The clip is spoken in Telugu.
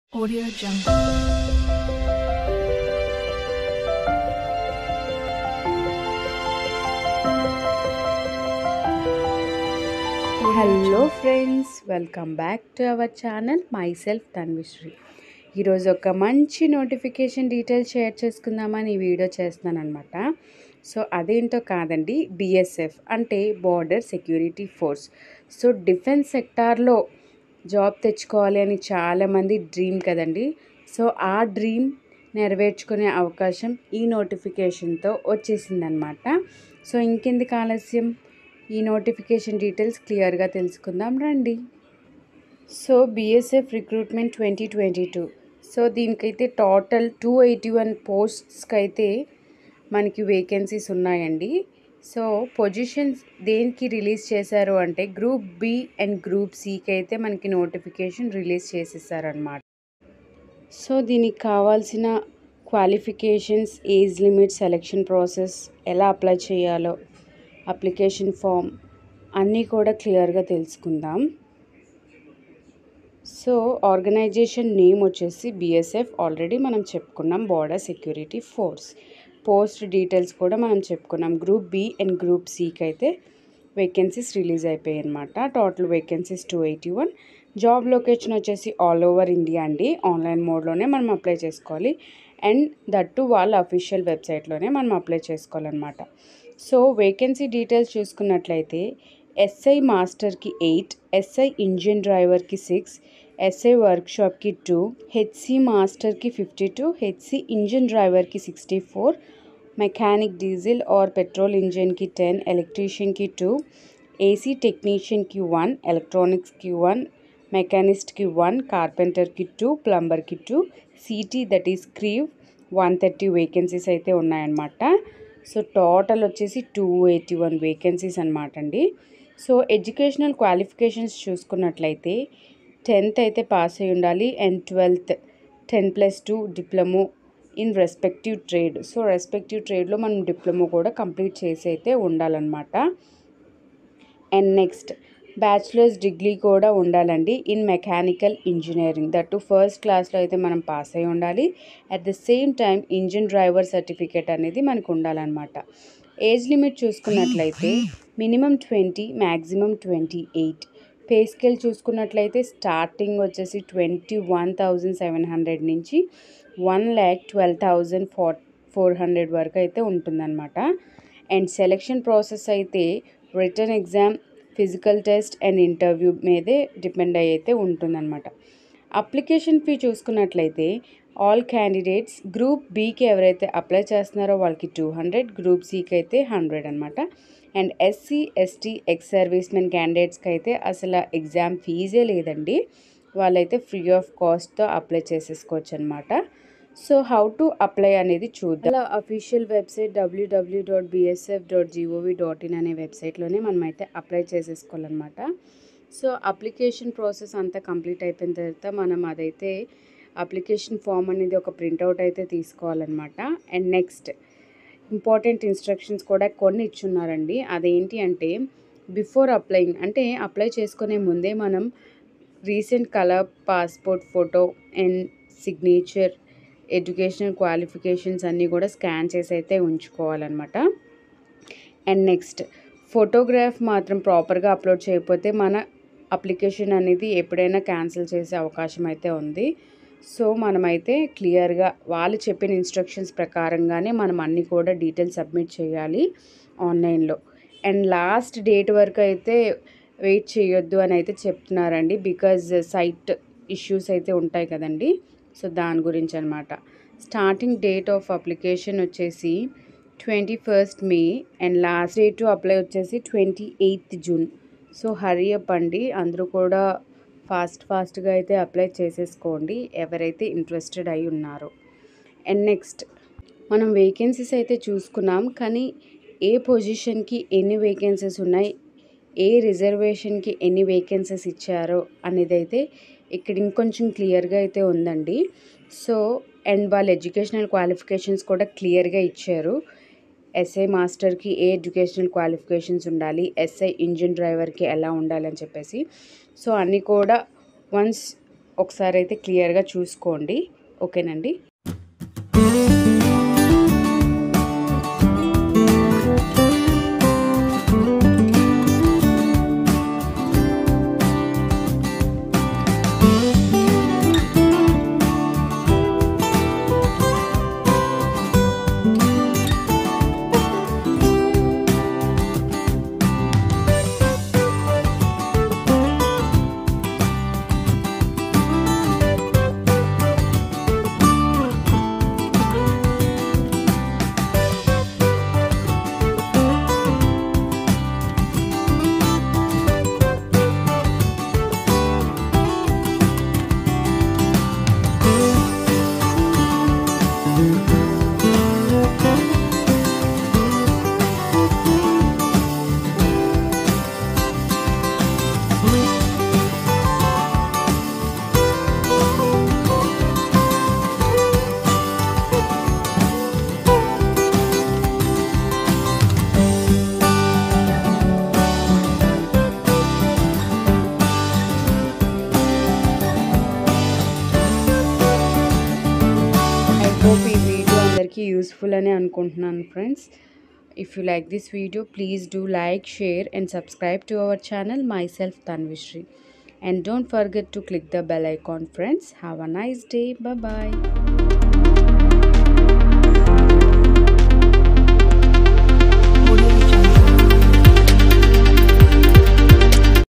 Audio Jungle. Hello friends welcome back to our channel myself Tanvishree ఈరోజు ఒక మంచి నోటిఫికేషన్ డీటెయిల్స్ షేర్ చేసుకుందామని ఈ వీడియో చేస్తున్నాను అనమాట సో అదేంటో కాదండి బిఎస్ఎఫ్ అంటే border security force so defence సెక్టార్లో జాబ్ తెచ్చుకోవాలి అని చాలామంది డ్రీమ్ కదండి సో ఆ డ్రీమ్ నెరవేర్చుకునే అవకాశం ఈ నోటిఫికేషన్తో వచ్చేసిందనమాట సో ఇంకెందుకు ఆలస్యం ఈ నోటిఫికేషన్ డీటెయిల్స్ క్లియర్గా తెలుసుకుందాం రండి so BSF recruitment twenty twenty two so దీనికైతే టోటల్ టూ ఎయిటీ వన్ పోస్ట్స్కి అయితే మనకి వేకెన్సీస్ ఉన్నాయండి సో పొజిషన్స్ దేనికి రిలీజ్ చేశారు అంటే గ్రూప్ బి అండ్ గ్రూప్ సికి అయితే మనకి నోటిఫికేషన్ రిలీజ్ చేసేసారనమాట సో దీనికి కావాల్సిన qualifications age limit selection process ఎలా అప్లై చేయాలో అప్లికేషన్ ఫామ్ అన్నీ కూడా క్లియర్గా తెలుసుకుందాం సో ఆర్గనైజేషన్ నేమ్ వచ్చేసి బిఎస్ఎఫ్ ఆల్రెడీ మనం చెప్పుకున్నాం border security force post details కూడా మనం చెప్పుకున్నాం గ్రూప్ బి అండ్ గ్రూప్ సికి అయితే వేకెన్సీస్ రిలీజ్ అయిపోయాయి అనమాట total vacancies two eighty one job location వచ్చేసి ఆల్ ఓవర్ ఇండియా అండి ఆన్లైన్ మోడ్లోనే మనం అప్లై చేసుకోవాలి అండ్ దట్టు వాళ్ళ అఫీషియల్ వెబ్సైట్లోనే మనం అప్లై చేసుకోవాలన్నమాట సో వేకెన్సీ డీటెయిల్స్ చూసుకున్నట్లయితే ఎస్ఐ మాస్టర్కి ఎయిట్ ఎస్ఐ ఇంజిన్ డ్రైవర్కి సిక్స్ ఎస్ఐ వర్క్షాప్కి టూ హెచ్సి మాస్టర్కి ఫిఫ్టీ టూ హెచ్సి ఇంజిన్ డ్రైవర్కి sixty four mechanic diesel or petrol ఇంజిన్కి టెన్ ఎలక్ట్రీషియన్కి టూ ఏసీ టెక్నీషియన్కి వన్ ఎలక్ట్రానిక్స్కి వన్ మెకానిస్ట్కి వన్ కార్పెంటర్కి two ప్లంబర్కి two city that is క్రీవ్ వన్ థర్టీ వేకెన్సీస్ అయితే ఉన్నాయన్నమాట సో టోటల్ వచ్చేసి టూ ఎయిటీ వన్ వేకెన్సీస్ అనమాట అండి సో ఎడ్యుకేషనల్ క్వాలిఫికేషన్స్ చూసుకున్నట్లయితే టెన్త్ అయితే పాస్ అయి ఉండాలి and twelfth ten plus two diploma in respective trade so respective ట్రేడ్లో మనం డిప్లొమో కూడా కంప్లీట్ చేసి అయితే ఉండాలన్నమాట అండ్ నెక్స్ట్ బ్యాచిలర్స్ డిగ్రీ కూడా ఉండాలండి in mechanical engineering that first క్లాస్లో అయితే మనం పాస్ అయి ఉండాలి at the same time engine driver certificate అనేది మనకు ఉండాలన్నమాట ఏజ్ లిమిట్ చూసుకున్నట్లయితే minimum twenty maximum twenty eight pay scale చూసుకున్నట్లయితే స్టార్టింగ్ వచ్చేసి twenty one thousand seven hundred నుంచి one lakh twelve thousand four four hundred వరకు అయితే ఉంటుందన్నమాట అండ్ సెలెక్షన్ ప్రాసెస్ అయితే written exam physical test and interview మీదే డిపెండ్ అయ్యి అయితే ఉంటుందన్నమాట అప్లికేషన్ ఫీ చూసుకున్నట్లయితే ఆల్ క్యాండిడేట్స్ గ్రూప్ బీకి ఎవరైతే అప్లై చేస్తున్నారో వాళ్ళకి టూ హండ్రెడ్ గ్రూప్ సికి అయితే హండ్రెడ్ అనమాట and SC ST ex servicemen క్యాండిడేట్స్కి అయితే అసలు ఎగ్జామ్ ఫీజే లేదండి వాళ్ళైతే ఫ్రీ ఆఫ్ కాస్ట్తో అప్లై చేసేసుకోవచ్చు అనమాట సో హౌ టు అప్లై అనేది చూద్దాం అలా official website WWW dot BSF dot GOV dot in అనే వెబ్సైట్లోనే మనం అయితే అప్లై చేసేసుకోవాలన్నమాట సో అప్లికేషన్ ప్రాసెస్ అంతా కంప్లీట్ అయిపోయిన తర్వాత మనం అదైతే అప్లికేషన్ ఫామ్ అనేది ఒక ప్రింట్అవుట్ అయితే తీసుకోవాలన్నమాట అండ్ నెక్స్ట్ ఇంపార్టెంట్ ఇన్స్ట్రక్షన్స్ కూడా కొన్ని ఇచ్చున్నారండి అదేంటి అంటే బిఫోర్ అప్లయింగ్ అంటే అప్లై చేసుకునే ముందే మనం recent colour passport photo and signature educational qualifications అన్నీ కూడా స్కాన్ చేసి అయితే ఉంచుకోవాలన్నమాట అండ్ నెక్స్ట్ ఫోటోగ్రాఫ్ మాత్రం ప్రాపర్గా అప్లోడ్ చేయకపోతే మన అప్లికేషన్ అనేది ఎప్పుడైనా క్యాన్సిల్ చేసే అవకాశం అయితే ఉంది సో మనమైతే క్లియర్గా వాళ్ళు చెప్పిన ఇన్స్ట్రక్షన్స్ ప్రకారంగానే మనం అన్నీ కూడా డీటెయిల్స్ సబ్మిట్ చేయాలి ఆన్లైన్లో అండ్ లాస్ట్ డేట్ వరకు అయితే వెయిట్ చేయొద్దు అని అయితే చెప్తున్నారండి బికాజ్ సైట్ ఇష్యూస్ అయితే ఉంటాయి కదండి సో దాని గురించి అనమాట స్టార్టింగ్ డేట్ ఆఫ్ అప్లికేషన్ వచ్చేసి twenty first May and last date to apply వచ్చేసి twenty eighth June so hurry up అండి అందరూ కూడా ఫాస్ట్ ఫాస్ట్గా అయితే అప్లై చేసేసుకోండి ఎవరైతే ఇంట్రెస్టెడ్ అయి ఉన్నారో అండ్ నెక్స్ట్ మనం వేకెన్సీస్ అయితే చూసుకున్నాం కానీ ఏ పొజిషన్కి ఎన్ని వేకెన్సీస్ ఉన్నాయి ఏ రిజర్వేషన్కి ఎన్ని వేకెన్సీస్ ఇచ్చారో అనేది అయితే ఇక్కడ ఇంకొంచెం క్లియర్గా అయితే ఉందండి సో అండ్ వాళ్ళ ఎడ్యుకేషనల్ క్వాలిఫికేషన్స్ కూడా క్లియర్గా ఇచ్చారు ఎస్ఐ మాస్టర్కి ఏ ఎడ్యుకేషనల్ క్వాలిఫికేషన్స్ ఉండాలి ఎస్ఐ ఇంజిన్ డ్రైవర్కి ఎలా ఉండాలి అని చెప్పేసి సో అన్నీ కూడా వన్స్ ఒకసారి అయితే క్లియర్గా చూసుకోండి ఓకేనండి ఐ హోప్ ఈ వీడియో అందరికీ యూస్ఫుల్ అని అనుకుంటున్నాను friends if you like this video please do like share and subscribe to our channel myself Tanvishree and don't forget to click the bell icon friends have a nice day bye